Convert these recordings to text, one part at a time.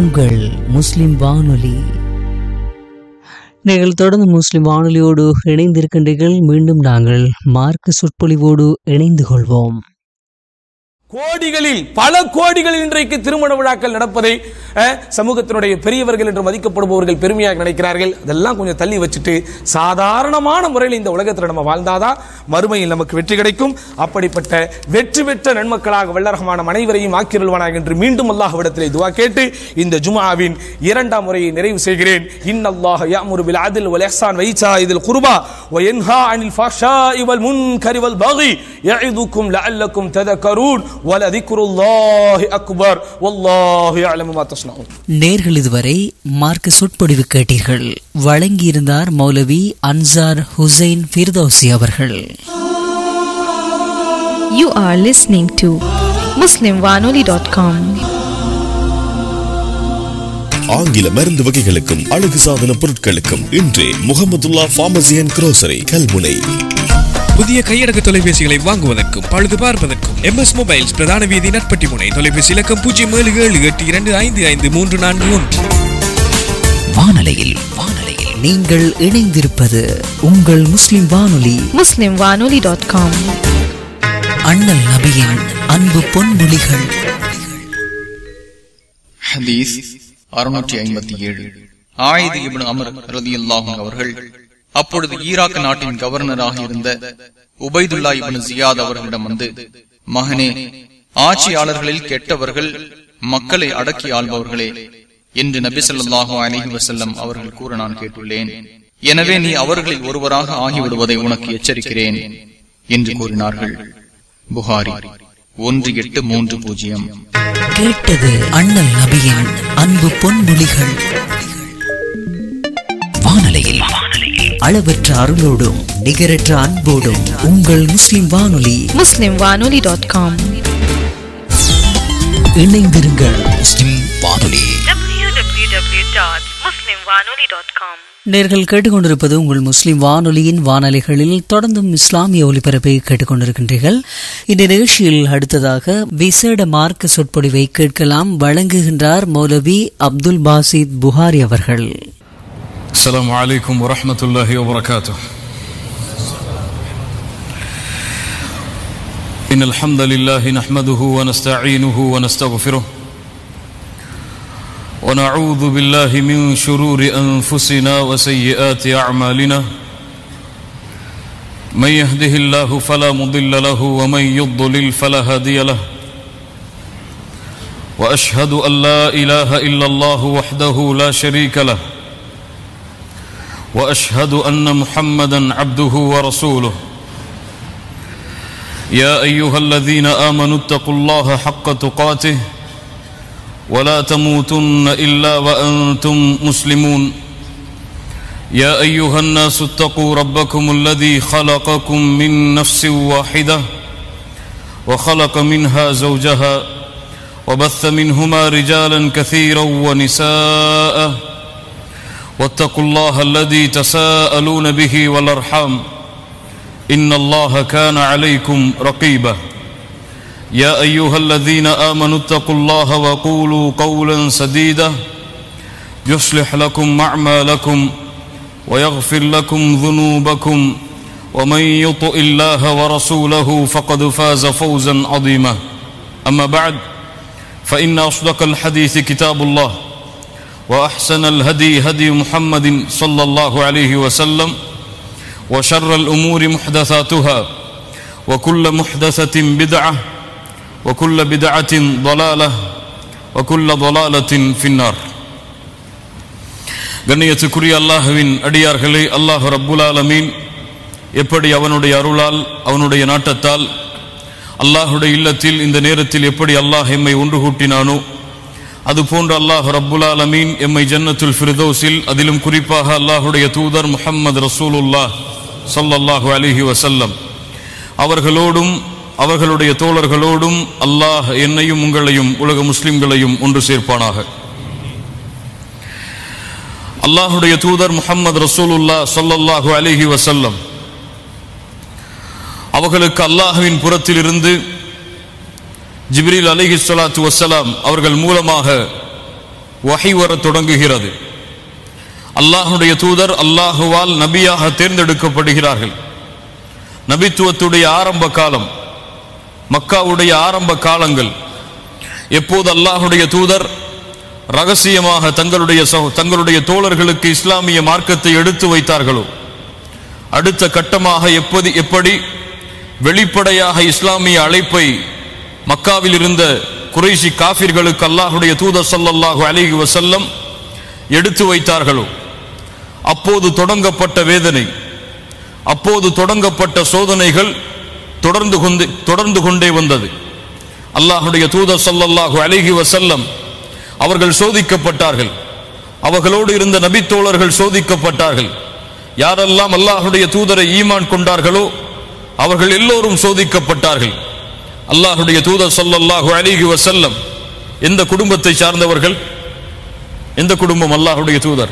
உங்கள் முஸ்லிம் வானொலி நீங்கள் தொடர்ந்து முஸ்லிம் வானொலியோடு இணைந்திருக்கின்றீர்கள் மீண்டும் நாங்கள் மார்க்க சொற்பொழிவோடு இணைந்து கொள்வோம் கோடிகளில் பல கோடிகளில் இன்றைக்கு திருமண விழாக்கள் நடப்பதை அஹ், சமூகத்தினுடைய பெரியவர்கள் என்று மதிக்கப்படுபவர்கள் பெருமையாக நினைக்கிறார்கள் அதெல்லாம் கொஞ்சம் தள்ளி வச்சுட்டு சாதாரணமான முறையில் இந்த உலகத்தில் நம்ம வாழ்ந்தாதான் மறுமையில் நமக்கு வெற்றி கிடைக்கும் அப்படிப்பட்ட வெற்றி பெற்ற நன்மக்களாக வல்லரகமான அனைவரையும் ஆக்கிரல்வானாக என்று மீண்டும் அல்லாஹ்விடத்திலே துவா கேட்டு இந்த ஜுமாவின் இரண்டாம் முறையை நிறைவு செய்கிறேன் இன்னல்லாஹ் யாமுரு பில் அதில் வல் இஹ்சான் வைசா இதில் குர்பா வ யன்ஹா அனில் ஃபஹ்ஷாஇ வல் முன்கரி வல் பகி யஇதுக்கும் லஅல்லக்கும் ததக்கரூன் வலதிக்ருல்லாஹி அக்பர் வல்லாஹு யஅலமு மா தஸ்னஊன் நேர்கள் இதுவரை மார்க்க சொற்பொழிவு கேட்டீர்கள் வழங்கியிருந்தார் மௌலவி அன்சார் ஹுசைன் ஃபிர்தௌசி அவர்கள் You are listening to MuslimWanoli.com. ஆங்கில மருந்து வகைகளுக்கும் அழகு சாதன பொருட்களுக்கும் இன்றே Muhammadullah pharmacy and grocery Kalmunai புதிய கையடக்க தொலைபேசிகளை வாங்குவதற்கும் பழுது பார்ப்பதற்கும் எம்எஸ் மொபைல்ஸ் பிரதான வீதி நட்பட்டி முனை தொலைபேசி இலக்கம் பூஜ்ஜியம் ஏழு ஏழு எட்டு இரண்டு ஐந்து ஐந்து மூன்று நான்கு ஒன்று வானலையில் வானலையில் நீங்கள் இணைந்திருப்பது உங்கள் முஸ்லிம் வானொலி MuslimWanoli.com. அண்ணல் நபியின் அன்பு பொன்மொழிகள் ஹதீஸ் அறுநூற்றி ஐம்பத்தி ஏழு ஆயுத இப்னு அமர் ரதியுல்லாஹும் அவர்கள் அப்பொழுது ஈராக் நாட்டின் கவர்னராக இருந்த உபைதுல்லா இப்னு ஜியாத் அவர்களிடம் வந்து மகனே ஆட்சியாளர்களில் கெட்டவர்கள் மக்களை அடக்கி ஆள்பவர்களே என்று நபி ஸல்லல்லாஹு அலைஹி வஸல்லம் அவர்கள் கூற நான் கேட்டுள்ளேன் எனவே நீ அவர்களில் ஒருவராக ஆகிவிடுவதை உனக்கு எச்சரிக்கிறேன் என்று கூறினார்கள் புகாரி ஒன்று எட்டு மூன்று பூஜ்ஜியம் கேட்டது அண்ணல் நபியின் அன்பு பொன்மொழிகள் வானலையில் அளவற்ற அருளோடும் நிகரற்ற அன்போடும் உங்கள் முஸ்லிம் வானொலி MuslimWanoli.com. இணைந்திருங்கள் முஸ்லிம் வானொலி www.muslimwanoli.com. நேர்கள் கேட்டுக்கொண்டிருப்பது உங்கள் முஸ்லிம் வானொலியின் வானொலிகளில் தொடர்ந்தும் இஸ்லாமிய ஒலிபரப்பை கேட்டுக்கொண்டிருக்கின்றீர்கள் இந்த நிகழ்ச்சியில் அடுத்ததாக விசேட மார்க்க சொற்பொழிவை கேட்கலாம் வழங்குகின்றார் மௌலவி அப்துல் பாசித் புகாரி அவர்கள் السلام عليكم ورحمة الله وبركاته إن الحمد لله نحمده ونستعينه ونستغفره ونعوذ بالله من شرور أنفسنا وسيئات أعمالنا من يهده الله فلا مضل له ومن يضلل فلا هادي له وأشهد أن لا إله إلا الله وحده لا شريك له واشهد ان محمدا عبده ورسوله يا ايها الذين امنوا اتقوا الله حق تقاته ولا تموتن الا وانتم مسلمون يا ايها الناس اتقوا ربكم الذي خلقكم من نفس واحده وخلق منها زوجها وبث منهما رجالا كثيرا ونساء واتقوا الله الذي تساءلون به والارحام ان الله كان عليكم رقيبا يا ايها الذين امنوا اتقوا الله وقولوا قولا سديدا يصلح لكم اعمالكم ويغفر لكم ذنوبكم ومن يطع الله ورسوله فقد فاز فوزا عظيما اما بعد فان اصدق الحديث كتاب الله واحسن الهدي هدي محمد صلى الله عليه وسلم وشر الامور محدثاتها وكل محدثه بدعه وكل بدعه ضلاله وكل ضلاله في النار கண்ணியத்துக்குரிய அல்லாஹுவின் அடியார்களே அல்லாஹ் ரப்புல் ஆலமீன் எப்படி அவனுடைய அருளால் அவனுடைய நாட்டத்தால் அல்லாஹுடைய இல்லத்தில் இந்த நேரத்தில் எப்படி அல்லாஹ் எம்மை ஒன்று கூட்டினானோ அதுபோன்று அல்லாஹ் ரப்புல் ஆலமீன் எம்மை ஜன்னத்துல் ஃபிர்தௌஸில் அதிலும் குறிப்பாக அல்லாஹுடைய தூதர் முஹம்மது ரசூலுல்லாஹ் ஸல்லல்லாஹு அலைஹி வஸல்லம் அவர்களோடும் அவர்களுடைய தோழர்களோடும் அல்லாஹ் என்னையும் உங்களையும் உலக முஸ்லிம்களையும் ஒன்று சேர்ப்பானாக அல்லாஹுடைய தூதர் முஹம்மது ரசூலுல்லாஹ் ஸல்லல்லாஹு அலைஹி வஸல்லம் அவர்களுக்கு அல்லாஹுவின் புறத்திலிருந்து ஜிப்ரீல் அலைஹி ஸலாத்து வஸ்ஸலாம் அவர்கள் மூலமாக வஹி வரத் தொடங்குகிறது அல்லாஹுடைய தூதர் அல்லாஹுவால் நபியாக தேர்ந்தெடுக்கப்படுகிறார்கள் நபித்துவத்துடைய ஆரம்ப காலம் மக்காவுடைய ஆரம்ப காலங்கள் எப்போது அல்லாஹுடைய தூதர் ரகசியமாக தங்களுடைய சகோ- தங்களுடைய தோழர்களுக்கு இஸ்லாமிய மார்க்கத்தை எடுத்து வைத்தார்களோ அடுத்த கட்டமாக எப்போது எப்படி வெளிப்படையாக இஸ்லாமிய அழைப்பை மக்காவில் இருந்த குறைஷி காஃபிர்களுக்கு அல்லாஹுடைய தூதர் ஸல்லல்லாஹு அலைஹி வஸல்லம் எடுத்து வைத்தார்களோ அப்போது தொடங்கப்பட்ட வேதனை அப்போது தொடங்கப்பட்ட சோதனைகள் தொடர்ந்து கொண்டு தொடர்ந்து கொண்டே வந்தது அல்லாஹுடைய தூதர் ஸல்லல்லாஹு அலைஹி வஸல்லம் அவர்கள் சோதிக்கப்பட்டார்கள் அவர்களோடு இருந்த நபித்தோழர்கள் சோதிக்கப்பட்டார்கள் யாரெல்லாம் அல்லாஹுடைய தூதரை ஈமான் கொண்டார்களோ அவர்கள் எல்லோரும் சோதிக்கப்பட்டார்கள் அல்லாஹுடைய தூதர் ஸல்லல்லாஹு அலைஹி வஸல்லம் எந்த குடும்பத்தை சார்ந்தவர்கள் எந்த குடும்பம் அல்லாஹுடைய தூதர்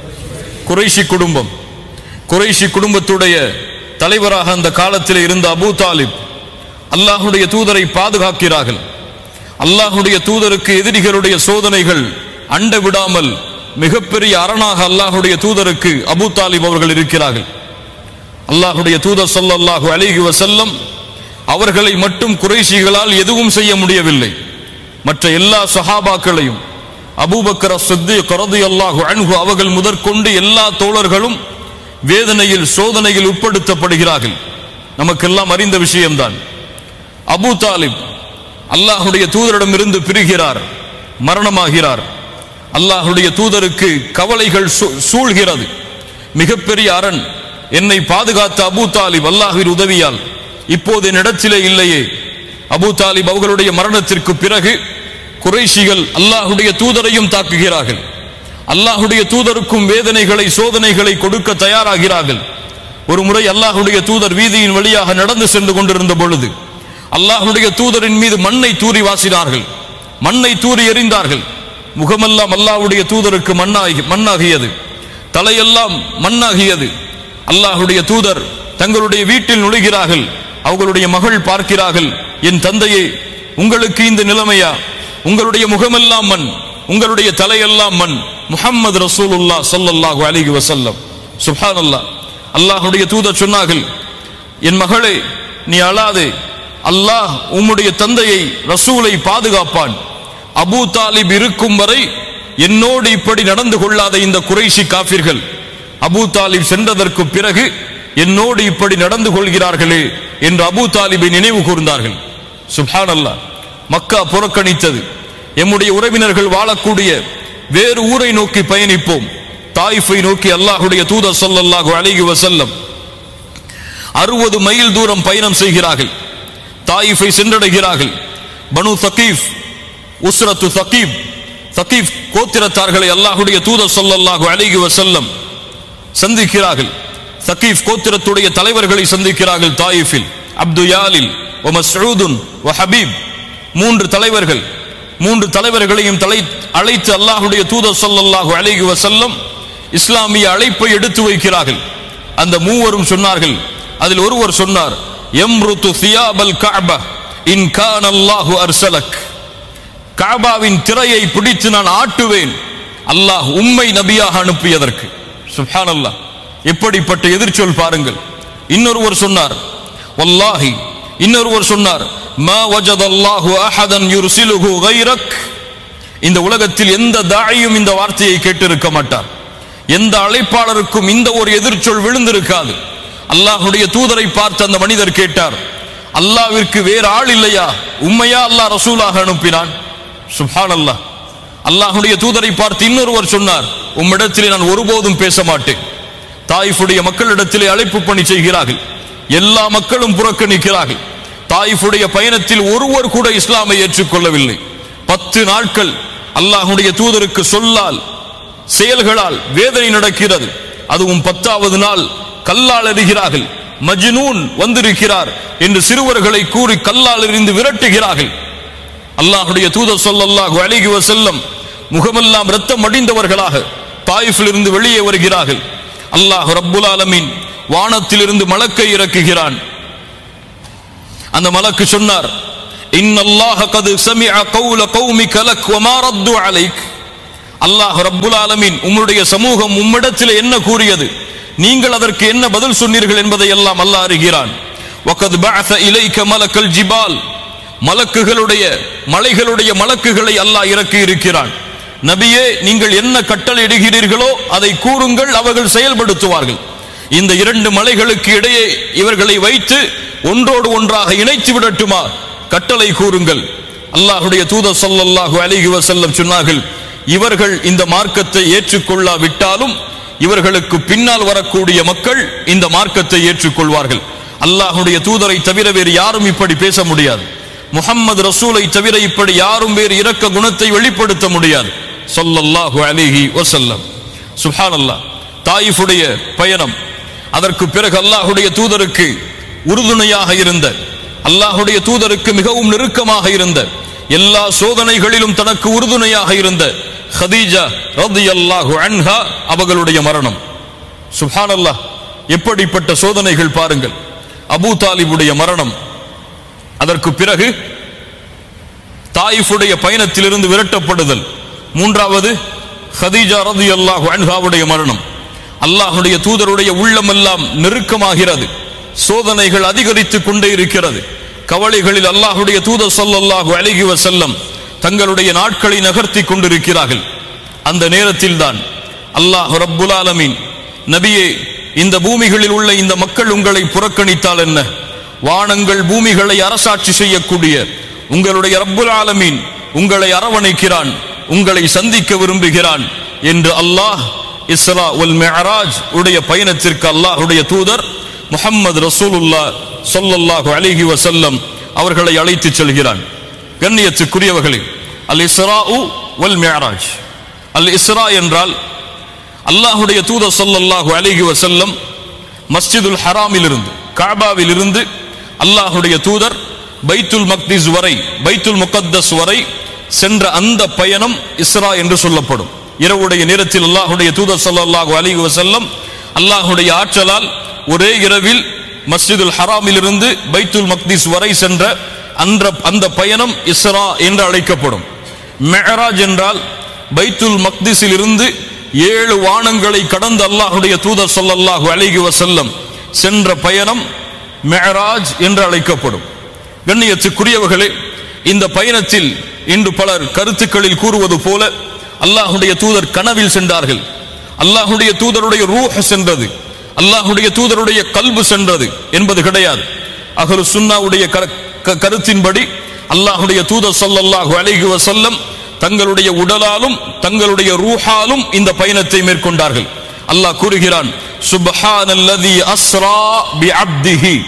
குறைஷி குடும்பம் குறைஷி குடும்பத்துடைய தலைவராக அந்த காலத்தில் இருந்த அபூ தாலிப் அல்லாஹுடைய தூதரை பாதுகாக்கிறார்கள் அல்லாஹுடைய தூதருக்கு எதிரிகளுடைய சோதனைகள் அண்ட விடாமல் மிகப்பெரிய அரணாக அல்லாஹுடைய தூதருக்கு அபூ தாலிப் அவர்கள் இருக்கிறார்கள் அல்லாஹுடைய தூதர் ஸல்லல்லாஹு அலைஹி வஸல்லம் அவர்களை மட்டும் குறைஷிகளால் எதுவும் செய்ய முடியவில்லை மற்ற எல்லா சஹாபாக்களையும் அபூபக்கர் சித்திக் ரலியல்லாஹு அன்ஹு அவர்கள் முதற்கொண்டு எல்லா தோழர்களும் வேதனையில் சோதனையில் உட்படுத்தப்படுகிறார்கள் நமக்கெல்லாம் அறிந்த விஷயம்தான் அபூ தாலிப் அல்லாஹுடைய தூதரிடமிருந்து பிரிகிறார் மரணமாகிறார் அல்லாஹுடைய தூதருக்கு கவலைகள் சூ- சூழ்கிறது மிகப்பெரிய அரண் என்னை பாதுகாத்த அபூ தாலிப் அல்லாஹ்வின் உதவியால் இப்போது என்னிடத்திலே இல்லையே அபூ தாலிப் அவர்களுடைய மரணத்திற்கு பிறகு குறைஷிகள் அல்லாஹுடைய தூதரையும் தாக்குகிறார்கள் அல்லாஹுடைய தூதருக்கும் வேதனைகளை சோதனைகளை கொடுக்க தயாராகிறார்கள் ஒரு முறை அல்லாஹுடைய தூதர் வீதியின் வழியாக நடந்து சென்று கொண்டிருந்த பொழுது அல்லாஹுடைய தூதரின் மீது மண்ணை தூறி வாசினார்கள் மண்ணை தூறி எறிந்தார்கள் முகமெல்லாம் அல்லாஹ்வுடைய தூதருக்கு மண்ணாகி மண்ணாகியது தலையெல்லாம் மண்ணாகியது அல்லாஹுடைய தூதர் தங்களுடைய வீட்டில் நுழைகிறார்கள் அவர்களுடைய மகள் பார்க்கிறார்கள் என் தந்தையே உங்களுக்கு இந்த நிலைமையா உங்களுடைய முகமெல்லாம் மண் உங்களுடைய தலையெல்லாம் மண் முஹம்மது ரசூலுல்லாஹ் ஸல்லல்லாஹு அலைஹி வஸல்லம் சுப்ஹானல்லாஹ் அல்லாஹ்வுடைய தூதர் சொன்னார்கள் என் மகளே நீ அழாதே அல்லாஹ் உம்முடைய தந்தையை ரசூலை பாதுகாப்பான் அபூ தாலிப் இருக்கும் வரை என்னோடு இப்படி நடந்து கொள்ளாத இந்த குறைஷி காஃபிர்கள் அபூ தாலிப் சென்றதற்கு பிறகு என்னோடு இப்படி நடந்து கொள்கிறார்களே என்று அபூ தாலிபை நினைவு கூர்ந்தார்கள் சுப்ஹான் அல்லாஹ் மக்கா புறக்கணித்தது எம்முடைய உறவினர்கள் வாழக்கூடிய வேறு ஊரை நோக்கி பயணிப்போம் தாயிஃபை நோக்கி அல்லாஹுடைய தூதர் ஸல்லல்லாஹு அலைஹி வஸல்லம் அறுபது மைல் தூரம் பயணம் செய்கிறார்கள் தாயிஃபை சென்றடைகிறார்கள் பனு சகீஃப் உஸ்ரத்து சகீப் சகீப் கோத்திரத்தார்களை அல்லாஹுடைய தூதர் ஸல்லல்லாஹு அலைஹி வஸல்லம் சந்திக்கிறார்கள் சகீப் கோத்திரத்துடைய தலைவர்களை சந்திக்கிறார்கள் தாயிஃபில் அப்து யாலில் ஒ மஸ்ஊதுன் ஒ ஹபீப் மூன்று தலைவர்கள் மூன்று தலைவர்களையும் தலை அழைத்து அல்லாஹுடைய தூதர் ஸல்லல்லாஹு அலைஹி வஸல்லம் இஸ்லாமிய அழைப்பை எடுத்து வைக்கிறார்கள் அந்த மூவரும் சொன்னார்கள் அதில் ஒருவர் சொன்னார் எம்ருத்து சியாபல் கஅபா இன் கான அல்லாஹு அர்சலக் கஅபாவின் திரையை பிடித்து நான் ஆட்டுவேன் அல்லாஹ் உம்மை நபியாக அனுப்பியதற்கு சுப்ஹானல்லாஹ் எப்படிப்பட்ட எதிர்ச்சொல் பாருங்கள் இன்னொருவர் சொன்னார் வல்லாஹி இன்னொருவர் சொன்னார் மா வஜதல்லாஹு அஹதன் யுர்சிலுஹு கைரக் இந்த உலகத்தில் எந்த தாயும் இந்த வார்த்தையை கேட்டிருக்க மாட்டார் எந்த அழைப்பாளருக்கும் இந்த ஒரு எதிர்ச்சொல் விழுந்திருக்காது அல்லாஹுடைய தூதரை பார்த்து அந்த மனிதர் கேட்டார் அல்லாவிற்கு வேறு ஆள் இல்லையா உண்மையா அல்லாஹ் ரசூலாக அனுப்பினான் சுப்ஹான் அல்லாஹ் அல்லாஹுடைய தூதரை பார்த்து இன்னொருவர் சொன்னார் உம்மிடத்திலே நான் ஒருபோதும் பேச மாட்டேன் தாயிஃபுடைய மக்களிடத்திலே அழைப்பு பணி செய்கிறார்கள் எல்லா மக்களும் புறக்கணிக்கிறார்கள் தாயிஃபுடைய பயணத்தில் ஒருவர் கூட இஸ்லாமை ஏற்றுக்கொள்ளவில்லை பத்து நாட்கள் அல்லாஹுடைய தூதருக்கு சொல்லால் செயல்களால் வேதனை நடக்கிறது அதுவும் பத்தாவது நாள் கல்லால் எறிகிறார்கள் மஜ்னூன் வந்திருக்கிறார் என்று சிறுவர்களை கூறி கல்லால் எறிந்து விரட்டுகிறார்கள் அல்லாஹுடைய தூதர் ஸல்லல்லாஹு அலைஹி வஸல்லம் முகமெல்லாம் இரத்தம் அடிந்தவர்களாக தாயிஃபில் இருந்து வெளியே வருகிறார்கள் அல்லாஹ் ரப்புல் ஆலமீன் வானத்திலிருந்து மலக்கை இறக்குகிறான் அந்த மலக்கு சொன்னார் இன்னல்லாஹ கது சமிஅ கௌல கௌமிக லக் வமா ரத்து அலைக் அல்லாஹ் ரப்புல் ஆலமீன் உம்முடைய சமூகம் உம்மிடத்தில் என்ன கூறியது நீங்கள் அதற்கு என்ன பதில் சொன்னீர்கள் என்பதை எல்லாம் அல்லாஹ் அறிகிறான் வகத் பஅஸ இலைக்க மலக்கல் ஜிபால் மலக்குகளுடைய மலைகளுடைய மலக்குகளை அல்லாஹ் இறக்கி இருக்கிறான் நபியே நீங்கள் என்ன கட்டளையிடுகிறீர்களோ அதை கூறுங்கள் அவர்கள் செயல்படுத்துவார்கள் இந்த இரண்டு மலைகளுக்கு இடையே இவர்களை வைத்து ஒன்றோடு ஒன்றாக இணைத்து விடட்டுமா கட்டளை கூறுங்கள் அல்லாஹுடைய தூதர் ஸல்லல்லாஹு அலைஹி வஸல்லம் சொன்னார்கள் இவர்கள் இந்த மார்க்கத்தை ஏற்றுக்கொள்ளாவிட்டாலும் இவர்களுக்கு பின்னால் வரக்கூடிய மக்கள் இந்த மார்க்கத்தை ஏற்றுக்கொள்வார்கள் அல்லாஹுடைய தூதரை தவிர வேறு யாரும் இப்படி பேச முடியாது முஹம்மது ரசூலை தவிர இப்படி யாரும் வேறு இரக்க குணத்தை வெளிப்படுத்த முடியாது ஸல்லல்லாஹு அலைஹி வஸல்லம் சுப்ஹானல்லாஹ் தாயிஃபுடைய பயணம் அதற்கு பிறகு அல்லாஹுடைய தூதருக்கு உறுதுணையாக இருந்த அல்லாஹுடைய தூதருக்கு மிகவும் நெருக்கமாக இருந்த எல்லா சோதனைகளிலும் தனக்கு உறுதுணையாக இருந்த ஹதீஜா ரலியல்லாஹு அன்ஹா அவர்களுடைய மரணம் சுப்ஹானல்லாஹ் எப்படிப்பட்ட சோதனைகள் பாருங்கள் அபூ தாலிபுடைய மரணம் அதற்கு பிறகு தாயிஃபுடைய பயணத்திலிருந்து விரட்டப்படுதல் மூன்றாவது ஹதீஜா ரலியல்லாஹு அன்ஹாவுடைய மரணம் அல்லாஹுடைய தூதருடைய உள்ளமெல்லாம் நெருக்கமாகிறது சோதனைகள் அதிகரித்துக் கொண்டே இருக்கிறது கவலைகளில் அல்லாஹுடைய தூதர் ஸல்லல்லாஹு அலைஹி வஸல்லம் தங்களுடைய நாட்களை நகர்த்தி கொண்டிருக்கிறார்கள் அந்த நேரத்தில் தான் அல்லாஹ் ரப்புல் ஆலமீன் நபியே இந்த பூமிகளில் உள்ள இந்த மக்கள் உங்களை புறக்கணித்தால் என்ன வானங்கள் பூமிகளை அரசாட்சி செய்யக்கூடிய உங்களுடைய ரப்புல் ஆலமீன் உங்களை அரவணைக்கிறான் உங்களை சந்திக்க விரும்புகிறான் என்று அல்லாஹ் இஸ்ரா உல் மிஅராஜ் உடைய பயணத்திற்கு அல்லாஹ்வுடைய தூதர் முஹம்மது ரசூலுல்லா ஸல்லல்லாஹு அலைஹி வஸல்லம் அவர்களை அழைத்துச் செல்கிறான் கண்ணியத்துக்குரியவர்களே அல் இஸ்ரா வல் மிஅராஜ் அல் இஸ்ரா என்றால் அல்லாஹுடைய தூதர் ஸல்லல்லாஹு அலைஹி வஸல்லம் மஸ்ஜிதுல் ஹராமில் இருந்து காபாவில் இருந்து அல்லாஹுடைய தூதர் பைத்துல் மக்திஸ் வரை பைத்துல் முகத்தஸ் வரை சென்ற அந்த பயணம் இஸ்ரா என்று சொல்லப்படும் இரவுடைய நேரத்தில் அல்லாஹுடைய தூதர் ஸல்லல்லாஹு அலைஹி வஸல்லம் அல்லாஹுடைய ஆற்றலால் ஒரே இரவில் மஸ்ஜிதுல் ஹராமில் இருந்து பைத்துல் மக்திஸ் வரை சென்ற அந்த அந்த பயணம் இஸ்ரா என்று அழைக்கப்படும் மெஹராஜ் என்றால் பைத்துல் மக்திஸில் இருந்து ஏழு வானங்களை கடந்து அல்லாஹுடைய தூதர் ஸல்லல்லாஹு அலைஹி வஸல்லம் சென்ற பயணம் மெஹராஜ் என்று அழைக்கப்படும் கண்ணியத்துக்குரியவர்களே இந்த பயணத்தில் இன்று பலர் கருத்துக்களில் கூறுவது போல அல்லாஹுடைய தூதர் கனவில் சென்றார்கள் அல்லாஹுடைய தூதருடைய ரூஹ் சென்றது அல்லாஹுடைய தூதருடைய கல்பு சென்றது என்பது கிடையாது அகரு சுன்னாவுடைய கர- க- கருத்தின்படி அல்லாஹுடைய தூதர் ஸல்லல்லாஹு அலைஹி வஸல்லம் தங்களுடைய உடலாலும் தங்களுடைய ரூஹாலும் இந்த பயணத்தை மேற்கொண்டார்கள் அல்லாஹ் கூறுகிறான் சுப்ஹானல்லதி அஸ்ரா பி அப்திஹி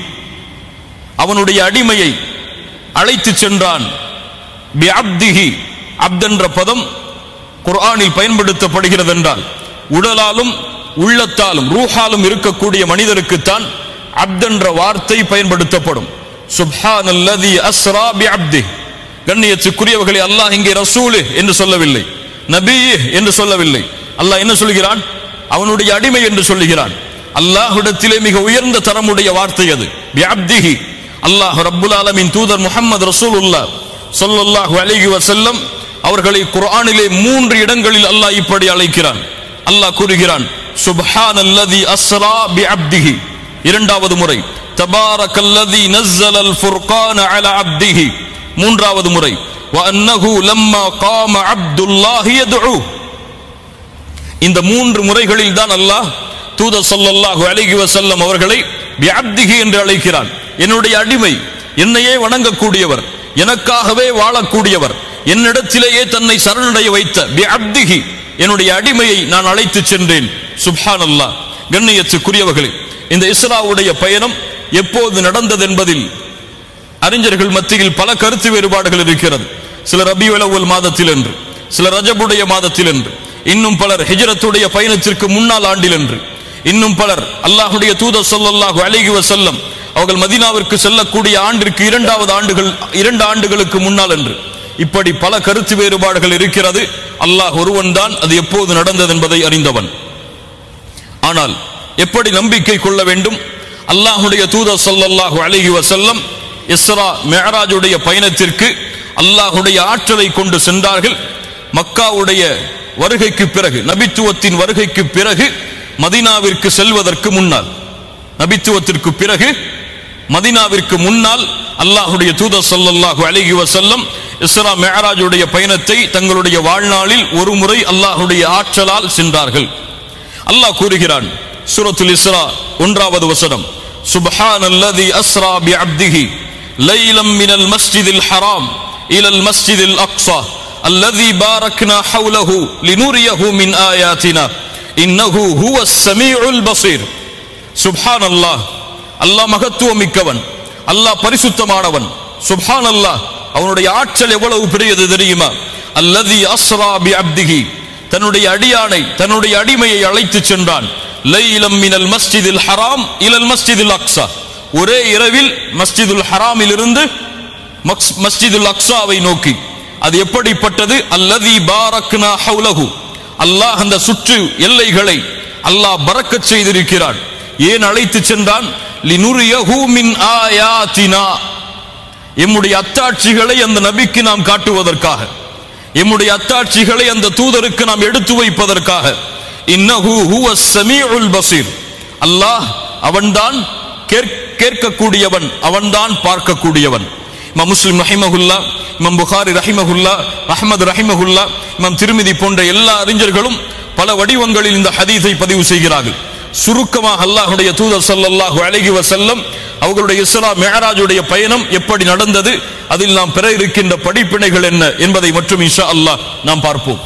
அவனுடைய அடிமையை அழைத்துச் சென்றான் பி அப்திஹி அப்தென்ற பதம் குர்ஆனில் பயன்படுத்தப்படுகிறது என்றால் உடலாலும் உள்ளத்தாலும் ரூஹாலும் இருக்கக்கூடிய மனிதருக்குத்தான் அப்தென்ற வார்த்தை பயன்படுத்தப்படும் சுப்ஹானல்லதி அஸ்ரா பி அப்தி கண்ணியத்துக்குரியவர்களே அல்லாஹ் இங்கே ரசூலு என்று சொல்லவில்லை நபி என்று சொல்லவில்லை அல்லாஹ் என்ன சொல்கிறான் அவனுடைய அடிமை என்று சொல்லுகிறான் அல்லாஹ்விடத்திலே மிக உயர்ந்த தரமுடைய வார்த்தை அது பி அப்திஹி அல்லாஹ் ரப்புல் ஆலமின் தூதர் முஹம்மது ரசூலுல்லாஹ் ஸல்லல்லாஹு அலைஹி வஸல்லம் அவர்களை குர்ஆனிலே மூன்று இடங்களில் அல்லாஹ் இப்படி அழைக்கிறான் அல்லாஹ் கூறுகிறான் சுப்ஹானல்லதி அஸ்ரா பி அப்திஹி இரண்டாவது முறை தபாரக்கல்லதி நஸ்ஸலல் ஃபுர்கான அலா அப்திஹி மூன்றாவது முறை وأنه لما قام عبد الله يدعوه இந்த மூன்று முறைகளில் தான் அல்லாஹ் தூதர் ஸல்லல்லாஹு அலைஹி வஸல்லம் அவர்களை பிஅப்திஹி என்று அழைக்கிறான் என்னுடைய அடிமை என்னையே வணங்கக்கூடியவர் எனக்காகவே வாழக்கூடியவர் என்னிடத்திலேயே தன்னை சரணடைய வைத்த பிஅப்திஹி என்னுடைய அடிமையை நான் அழைத்துச் சென்றேன் சுப்ஹானல்லாஹ் கண்ணியத்துக்குரியவர்களே இந்த இஸ்ராவுடைய பயணம் எப்போது நடந்தது என்பதில் அறிஞர்கள் மத்தியில் பல கருத்து வேறுபாடுகள் இருக்கிறது சில ரபியுல் அவ்வல் மாதத்தில் என்று சில ரஜபுடைய மாதத்தில் என்று இன்னும் பலர் ஹிஜ்ரத்துடைய பயணத்திற்கு முன்னாள் ஆண்டில் என்று இன்னும் பலர் அல்லாஹுடைய தூதர் ஸல்லல்லாஹு அலைஹி வஸல்லம் அவர்கள் மதீனாவிற்கு செல்லக்கூடிய ஆண்டிற்கு இரண்டாவது ஆண்டுகள் இரண்டு ஆண்டுகளுக்கு முன்னால் என்று இப்படி பல கருத்து வேறுபாடுகள் இருக்கிறது அல்லாஹ் ஒருவன் தான் அது எப்போது நடந்தது என்பதை அறிந்தவன் ஆனால் எப்படி நம்பிக்கை கொள்ள வேண்டும் அல்லாஹுடைய தூதர் ஸல்லல்லாஹு அலைஹி வஸல்லம் இஸ்ரா மிஅராஜுடைய பயணத்திற்கு அல்லாஹுடைய ஆற்றலை கொண்டு சென்றார்கள் மக்காவுடைய வருகைக்கு பிறகு நபித்துவத்தின் வருகைக்கு பிறகு மதீனாவிற்கு செல்வதற்கு முன்னால் நபித்துவத்திற்கு பிறகு மதீனாவிற்கு முன்னால் அல்லாஹுடைய தூதர் ஸல்லல்லாஹு அலைஹி வஸல்லம் இஸ்ரா மிஅராஜுடைய பயணத்தை தங்களுடைய வாழ்நாளில் ஒரு முறை அல்லாஹுடைய ஆற்றலால் சென்றார்கள் அல்லாஹ் கூறுகிறான் சூரத்துல் இஸ்ரா ஒன்றாவது வசனம் சுப்ஹானல்லதி அஸ்ரா பிஅப்திஹி லைலம் மினல் மஸ்ஜிதில் ஹராம் இலல் மஸ்ஜிதில் அக்ஸா الذي باركنا حوله لنريه من آياتنا إنه هو السميع البصير சுப்ஹான் அல்லாஹ் அல்லாஹ் மகத்துவம் மிக்கவன் அல்லாஹ் பரிசுத்தமானவன் சுப்ஹான் அல்லாஹ் அவனுடைய ஆற்றல் எவ்வளவு பெரியது தெரியுமா அல்லதி அஸ்ரா பி அப்திஹி தன்னுடைய அடியானை தன்னுடைய அடிமையை அழைத்து சென்றான் லைலம் மினல் மஸ்ஜிதில் ஹராம் இலல் மஸ்ஜிதில் அக்ஸா ஒரே இரவில் மஸ்ஜிதுல் ஹராமில் இருந்து மஸ்ஜிதுல் அக்ஸாவை நோக்கி அது எப்படிப்பட்டது அல்லதி பாரக்னா ஹவுலஹு அல்லாஹ் அந்த சுற்று எல்லைகளை அல்லாஹ் பறக்கச் செய்திருக்கிறான் ஏன் அழைத்து சென்றான் லினுரியஹு மின் ஆயாத்தினா எம்முடைய அத்தாட்சிகளை அந்த நபிக்கு நாம் காட்டுவதற்காக எம்முடைய அத்தாட்சிகளை அந்த தூதருக்கு நாம் எடுத்து வைப்பதற்காக இன்னஹு ஹுவ ஸமீஉல் பஸீர் அல்லாஹ் அவன்தான் கேட்க- கேட்கக்கூடியவன் அவன்தான் பார்க்கக்கூடியவன் இமாம் முஸ்லிம் ரஹிமஹுல்லா இமாம் புகாரி ரஹிமஹுல்லா அஹ்மது ரஹிமஹுல்லா இமாம் திருமிதி போன்ற எல்லா அறிஞர்களும் பல வடிவங்களில் இந்த ஹதீஸை பதிவு செய்கிறார்கள் சுருக்கமாக அல்லாஹ்வுடைய தூதர் ஸல்லல்லாஹு அலைஹி வஸல்லம் அவர்களுடைய இஸ்ரா மிஅராஜுடைய பயணம் எப்படி நடந்தது அதில் நாம் பெற இருக்கின்ற படிப்பினைகள் என்ன என்பதை மட்டும் இன்ஷா அல்லாஹ் நாம் பார்ப்போம்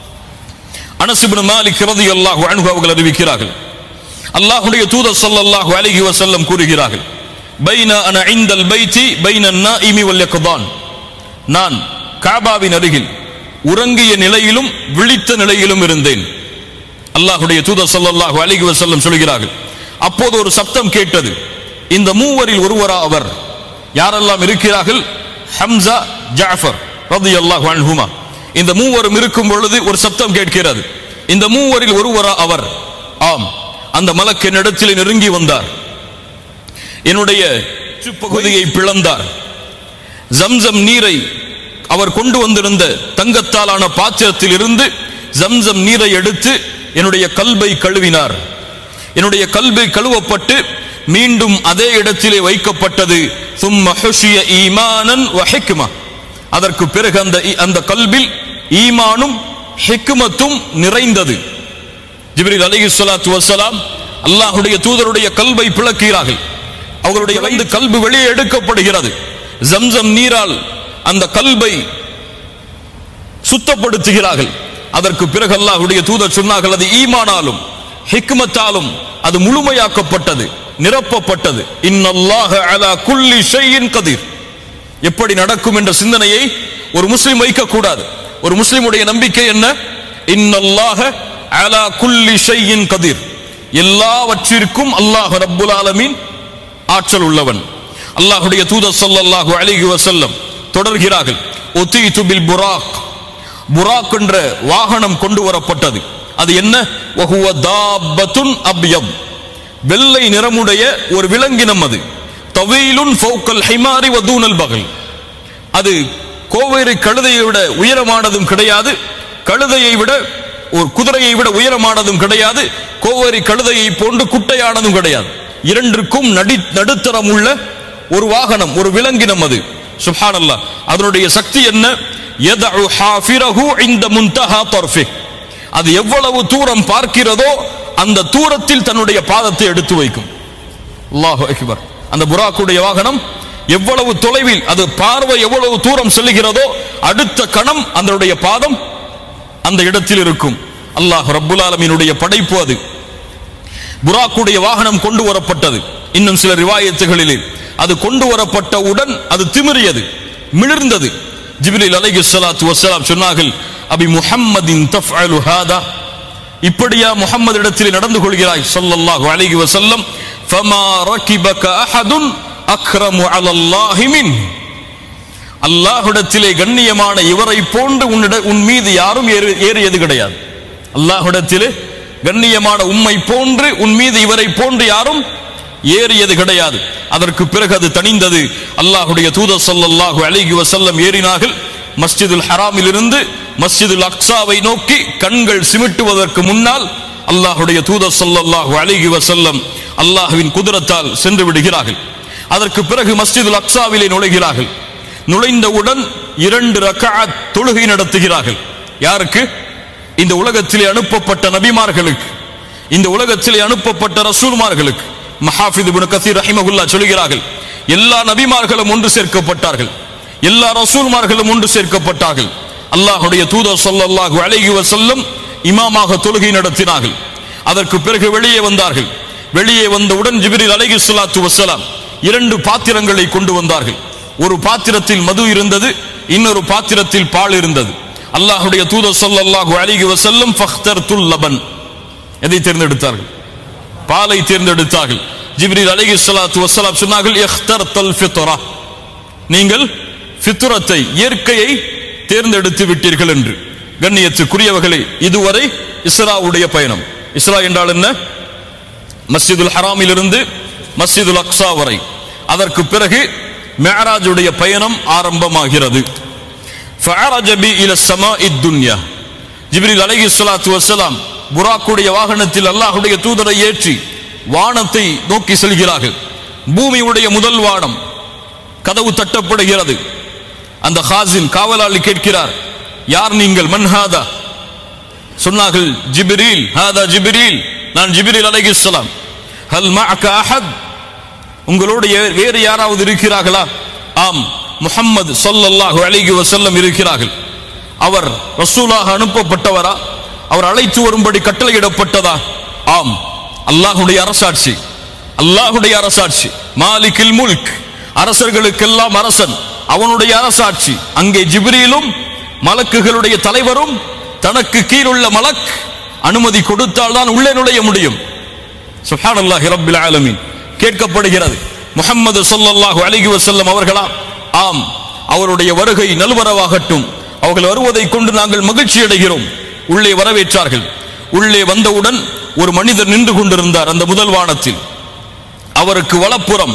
அனஸ் இப்னு மாலிக் ரலியல்லாஹு அன்ஹு அவர்கள் அறிவிக்கிறார்கள் அல்லாஹ்வுடைய தூதர் ஸல்லல்லாஹு அலைஹி வஸல்லம் கூறுகிறார்கள் பைன அன இந்தல் பைத்தி பைன நாஇமி வல் யக்தான் நான் காபாவின் அருகில் உறங்கிய நிலையிலும் விழித்த நிலையிலும் இருந்தேன் அல்லாஹ்வுடைய தூதர் ஸல்லல்லாஹு அலைஹி வஸல்லம் சொல்கிறார்கள் அப்போது ஒரு சப்தம் கேட்டது இந்த மூவரில் ஒருவரா அவர் யாரெல்லாம் இருக்கிறார்கள் ஹம்சா ஜாஃபர் ரலியல்லாஹு அன்ஹுமா இந்த மூவரும் இருக்கும் பொழுது ஒரு சப்தம் கேட்கிறது இந்த மூவரில் ஒருவரா அவர் ஆம் அந்த மலக்கு என்னிடத்தில் நெருங்கி வந்தார் என்னுடைய பகுதியை பிளந்தார் ஜம்சம் நீரை அவர் கொண்டு வந்திருந்த தங்கத்தாலான பாத்திரத்தில் இருந்து ஜம்சம் நீரை எடுத்து என்னுடைய கல்பை கழுவினார் என்னுடைய கல்பை கழுவப்பட்டு மீண்டும் அதே இடத்திலே வைக்கப்பட்டது சும்ம ஹுஷிய ஈமானன் வ ஹிக்மா அதற்கு பிறகு அந்த அந்த கல்பில் ஈமானும் ஹிக்மத்தும் நிறைந்தது ஜிப்ரீல் அலைஹி ஸலாத்து வஸலாம் அல்லாஹ்வுடைய தூதருடைய கல்வை பிளக்கிறார்கள் அவர்களுடைய வந்து கல்பு வெளியே எடுக்கப்படுகிறது ஜம்சம் நீரால் அந்த கல்பை சுத்தப்படுத்துகிறார்கள் அதற்கு பிறகு அல்லாஹ்வுடைய தூதர் சொன்னார்கள் அது ஈமானாலும் ஹிக்மத்தாலும் அது முழுமையாக்கப்பட்டது நிரப்பப்பட்டது இன்னல்லாஹ அலா குல்லி ஷைஇன் கதீர் எப்படி நடக்கும் என்ற சிந்தனையை ஒரு முஸ்லிம் வைக்கக்கூடாது ஒரு முஸ்லிமுடைய நம்பிக்கை என்ன இன்னல்லாஹ அலா குல்லி ஷைஇன் கதீர் எல்லாவற்றிற்கும் அல்லாஹ் ரப்புல் ஆலமீன் ஆற்றல் உள்ளவன் அல்லாஹ்வுடைய தூதர் ஸல்லல்லாஹு அலைஹி வஸல்லம் தொடர்கிறார்கள் உதீது பில் புராக் புராக் என்ற வாகனம் கொண்டு வரப்பட்டது அது என்ன வஹுவ தாபத்துன் அப்யம் வெள்ளை நிறமுடைய ஒரு விலங்கினம் அது தவீலுன் ஃபௌக்கல் ஹிமாரி வதூனல் பகல் அது கோவேறு கழுதையை விட உயரமானதும் கிடையாது கழுதையை விட ஒரு குதிரையை விட உயரமானதும் கிடையாது கோவேரி கழுதையை போன்று குட்டையானதும் கிடையாது இரண்டிற்கும் நடி நடுத்தரம் உள்ள ஒரு வாகனம் ஒரு விலங்கினம் அது சுப்ஹானல்லாஹ் அதனுடைய சக்தி என்ன யதஉ ஹாஃபிரஹு இந்த முன்தஹா தர்ஃபி அது எவ்வளவு தூரம் பார்க்கிறதோ அந்த தூரத்தில் தன்னுடைய பாதத்தை எடுத்து வைக்கும் அல்லாஹு அக்பர் அந்த புராக்குடைய வாகனம் எவ்வளவு தொலைவில் அது பார்வை எவ்வளவு தூரம் செல்லுகிறதோ அடுத்த கணம் அதனுடைய பாதம் அந்த இடத்தில் இருக்கும் அல்லாஹ் ரப்புல் ஆலமீனுடைய படைப்பு அது புராக்குடைய வாகனம் கொண்டு வரப்பட்டது இன்னும் சில ரிவாயத்துகளிலே அது கொண்டு வரப்பட்டவுடன் அது திமிரியது மிளிர்ந்தது ஜிப்ரீல் அலைஹி ஸலாத்து வஸலாம் சொன்னார்கள் அபி முஹம்மதின் தஃஅலு ஹாதா இப்படியா முஹம்மது இடத்தில் நடந்து கொள்கிறாய் ஸல்லல்லாஹு அலைஹி வஸல்லம் ஃபமா ரகிபக அஹதுன் அக்ரமு அலல்லாஹி மின் அல்லாஹ்விடத்திலே கண்ணியமான இவரை போன்று உன்னிட உன் மீது யாரும் ஏறு- ஏறியது கிடையாது அல்லாஹ்விடத்திலே கண்ணியமான உம்மை போன்று உன் மீது இவரை போன்று யாரும் ஏறியது கிடையாது அதற்கு பிறகு அது தணிந்தது அல்லாஹ்வுடைய தூதர் ஸல்லல்லாஹு அலைஹி வஸல்லம் ஏறினார்கள் மஸ்ஜிதுல் ஹராமில் இருந்து மஸ்ஜிதுல் அக்ஸாவை நோக்கி கண்கள் சிமிட்டுவதற்கு முன்னால் அல்லாஹுடைய தூதர் ஸல்லல்லாஹு அலைஹி வஸல்லம் அல்லாஹ்வின் குதிரத்தால் சென்று விடுகிறார்கள் அதற்கு பிறகு மஸ்ஜிதுல் அக்ஸாவிலே நுழைகிறார்கள் நுழைந்தவுடன் இரண்டு ரக்அத் தொழுகை நடத்துகிறார்கள் யாருக்கு இந்த உலகத்திலே அனுப்பப்பட்ட நபிமார்களுக்கு இந்த உலகத்திலே அனுப்பப்பட்ட ரசூல்மார்களுக்கு மஹாஃபித் இப்னு கசீர் ரஹிமகுல்லா சொல்கிறார்கள் எல்லா நபிமார்களும் ஒன்று சேர்க்கப்பட்டார்கள் எல்லா ரசூல்மார்களும் ஒன்று சேர்க்கப்பட்டார்கள் அல்லாஹ்வுடைய தூதர் ஸல்லல்லாஹு அலைஹி வஸல்லம் இமாமாக தொழுகை நடத்தினார்கள் அதற்கு பிறகு வெளியே வந்தார்கள் வெளியே வந்தவுடன் ஜிப்ரீல் அலைஹி ஸலாத்து வஸலாம் இரண்டு பாத்திரங்களை கொண்டு வந்தார்கள் ஒரு பாத்திரத்தில் மது இருந்தது இன்னொரு பாத்திரத்தில் பால் இருந்தது அல்லாஹ்வுடைய தூதர் ஸல்லல்லாஹு அலைஹி வஸல்லம் ஃபக்தர்துல் லபன் எதை தேர்ந்தெடுத்தார்கள் பாலை தேர்ந்தெடுத்தார்கள் ஜிப்ரீல் அலைஹி ஸலாத்து வஸலாம் சொன்னார்கள் இஹ்தர்தல் ஃபித்ரா நீங்கள் ஃபித்ரத்தை இயற்கையை தேர்ந்தெடுத்து விட்டீர்கள் என்று கண்ணியத்துக்குரியவர்களே இதுவரை இஸ்ராவுடைய பயணம் இஸ்ரா என்றால் என்ன மஸ்ஜிதுல் ஹராமிலிருந்து மஸ்ஜிதுல் அக்ஸா வரை அதற்கு பிறகு மெஹராஜுடைய பயணம் ஆரம்பமாகிறது فعرج بي الى السماء الدنيا ஜிப்ரீல் அலைஹி ஸலாத்து வஸலாம் புராக்குடைய வாகனத்தில் அல்லாஹ்வுடைய தூதரை ஏற்றி வானத்தை நோக்கி செல்கிறார்கள் பூமியுடைய முதல் வானம் கதவு தட்டப்படுகிறது அந்த ஹாசின் காவலாளி கேட்கிறார் யார் நீங்கள் மன்ஹாதா சொன்னார்கள் ஜிப்ரீல் ஹாதா ஜிப்ரீல் நான் ஜிப்ரீல் அலைஹிஸ்ஸலாம் ஹல் மஅக அஹத் உங்களோடு வே- வேறு யாராவது இருக்கிறார்களா ஆம் முஹம்மது ஸல்லல்லாஹு அலைஹி வஸல்லம் இருக்கிறார்கள் அவர் ரசூலாக அனுப்பப்பட்டவரா அவர் அழைத்து வரும்படி கட்டளையிடப்பட்டதா ஆம் அல்லாஹ்வுடைய அரசாட்சி அல்லாஹ்வுடைய அரசாட்சி மாலிகில் முல்க் அரசர்களுக்கெல்லாம் அரசன் அவனுடைய அரசாட்சி அங்கே ஜிப்ரீலும் மலக்குகளுடைய தலைவரும் தனக்கு கீழுள்ள மலக் அனுமதி கொடுத்தால் தான் உள்ளே நுழைய முடியும் சுப்ஹானல்லாஹி ரப்பில் ஆலமீன் கேட்கப்படுகிறது முஹம்மது ஸல்லல்லாஹு அலைஹி வஸல்லம் அவர்களா ஆம் அவருடைய வருகை நல்வரவாகட்டும் அவர்கள் வருவதை கொண்டு நாங்கள் மகிழ்ச்சி அடைகிறோம் உள்ளே வரவேற்றார்கள் உள்ளே வந்தவுடன் ஒரு மனிதர் நின்று கொண்டிருந்தார் அந்த முதல் வானத்தில் அவருக்கு வலப்புறம்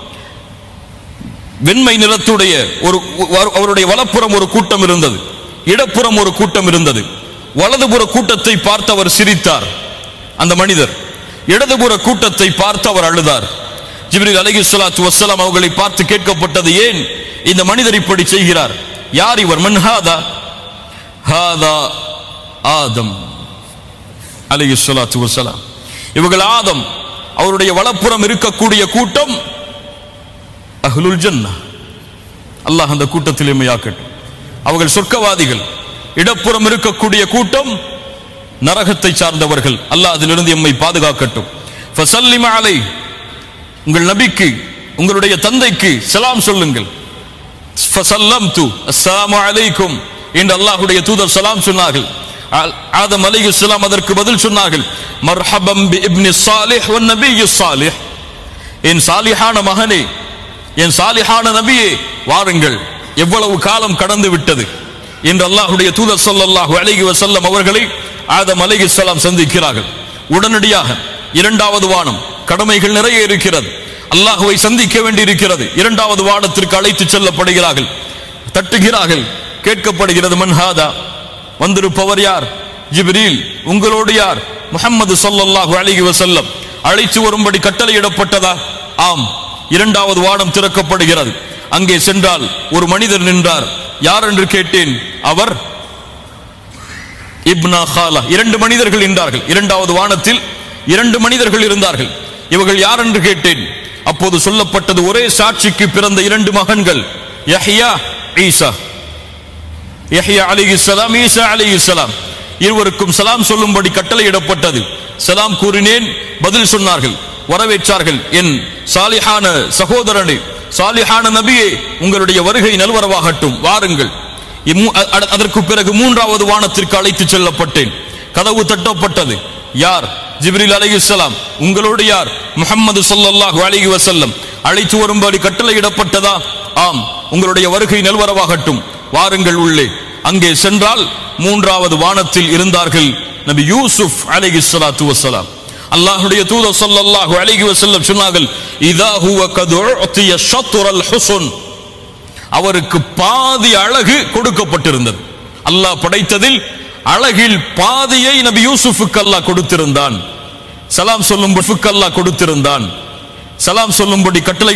வெண்மை நிறத்துடைய ஒரு ஒரு- அவருடைய வலப்புறம் ஒரு கூட்டம் இருந்தது இடப்புறம் ஒரு கூட்டம் இருந்தது வலதுபுற கூட்டத்தை பார்த்து அவர் சிரித்தார் அந்த மனிதர் இடதுபுற கூட்டத்தை பார்த்து அவர் அழுதார் ஜிப்ரீல் அலைஹி ஸலாத்து வஸ்ஸலாம் அவர்களை பார்த்து கேட்கப்பட்டது ஏன் இந்த மனிதர் இப்படி செய்கிறார் யார் இவர் மன் ஹாதா ஹாதா ஆதம் அலைஹி ஸலாத்து வஸ்ஸலாம் இவர்கள் ஆதம் அவருடைய வலப்புறம் இருக்கக்கூடிய கூட்டம் அஹ்லுல் ஜன்னா அல்லாஹ் அந்த கூட்டத்தில் எம்மையாக்கட்டும் அவர்கள் சொர்க்கவாதிகள் இடப்புறம் இருக்கக்கூடிய கூட்டம் நரகத்தை சார்ந்தவர்கள் அல்லாஹ் அதிலிருந்து எம்மை பாதுகாக்கட்டும் ஃபசல்லிம அலை உங்கள் நபிக்கு உங்களுடைய தந்தைக்கு சலாம் சொல்லுங்கள் ஃபசல்லம்து அஸ்ஸலாமு அலைக்கும் என்று அல்லாஹ்வுடைய தூதர் சலாம் சொன்னார்கள் ஆ- ஆதம் அலைஹிஸ்ஸலாம் அதற்கு பதில் சொன்னார்கள் மர்ஹபம் பி இப்னி சாலிஹ் வன் நபியு சாலிஹ் என் சாலிஹான மகனே என் சாலிஹான நபியே வாருங்கள் எவ்வளவு காலம் கடந்து விட்டது என்று அல்லாஹ்வுடைய தூதர் ஸல்லல்லாஹு அலைஹி வஸல்லம் அவர்களை ஆதம் அலைஹிஸ்ஸலாம் சந்திக்கிறார்கள் உடனடியாக இரண்டாவது வானம் கடமைகள் நிறைய இருக்கிறது அல்லாஹ்வை சந்திக்க வேண்டியிருக்கிறது இரண்டாவது வானத்திற்கு அழைத்து செல்லப்படுகிறார்கள் தட்டுகிறார்கள் கேட்கப்படுகிறது மன்ஹாதா வந்திருப்பவர் யார் ஜிப்ரீல் உங்களோடு யார் முஹம்மது ஸல்லல்லாஹு அலைஹி வஸல்லம் அழைத்து வரும்படி கட்டளையிடப்பட்டதா ஆம் இரண்டாவது வானம் திறக்கப்படுகிறது அங்கே சென்றால் ஒரு மனிதர் நின்றார் யார் என்று கேட்டேன் அவர் இப்னா ஹாலா இரண்டு மனிதர்கள் நின்றார்கள் இரண்டாவது வானத்தில் இரண்டு மனிதர்கள் இருந்தார்கள் இவர்கள் யார் என்று கேட்டேன் அப்போது சொல்லப்பட்டது ஒரே சாட்சிக்கு பிறந்த இரண்டு மகன்கள் யஹ்யா ஈசா யஹ்யா அலைஹிஸ்ஸலாம் ஈசா அலைஹிஸ்ஸலாம் இருவருக்கும் சலாம் சொல்லும்படி கட்டளையிடப்பட்டது சலாம் கூறினேன் பதில் சொன்னார்கள் வரவேற்றார்கள் என் சாலிஹான சகோதரனே சாலிஹான நபியே உங்களுடைய வருகை நல்வரவாகட்டும் வாருங்கள் இம்மு- அ- அ- அதற்கு பிறகு மூன்றாவது வானத்திற்கு அழைத்து செல்லப்பட்டேன் கதவு தட்டப்பட்டது யார் ஜிப்ரீல் அலைஹிஸ்ஸலாம் உங்களோடு யார் முஹம்மது ஸல்லல்லாஹு அலைஹி வஸல்லம் அழைத்து வரும்படி கட்டளையிடப்பட்டதா ஆம் உங்களுடைய வருகை நல்வரவாகட்டும் வாருங்கள் உள்ளே அங்கே சென்றால் மூன்றாவது வானத்தில் இருந்தார்கள் நபி யூசுப் அலைஹிஸ்ஸலாத்து வஸ்ஸலாம் அல்லாஹ்வுடைய தூதர் ஸல்லல்லாஹு அலைஹி வஸல்லம் சொன்னார்கள் இதா ஹுவ கத் உஅதிய ஷத்ரல் ஹுஸ்ன் அவருக்கு பாதி அழகு கொடுக்கப்பட்டிருந்தது அல்லாஹ் படைத்ததில் அழகில் பாதியை நபி யூசுஃபுக்கு அல்லாஹ் கொடுத்திருந்தான் சலாம் சொல்லும்படி அல்லாஹ் கொடுத்திருந்தான் சலாம் சொல்லும்படி கட்டளை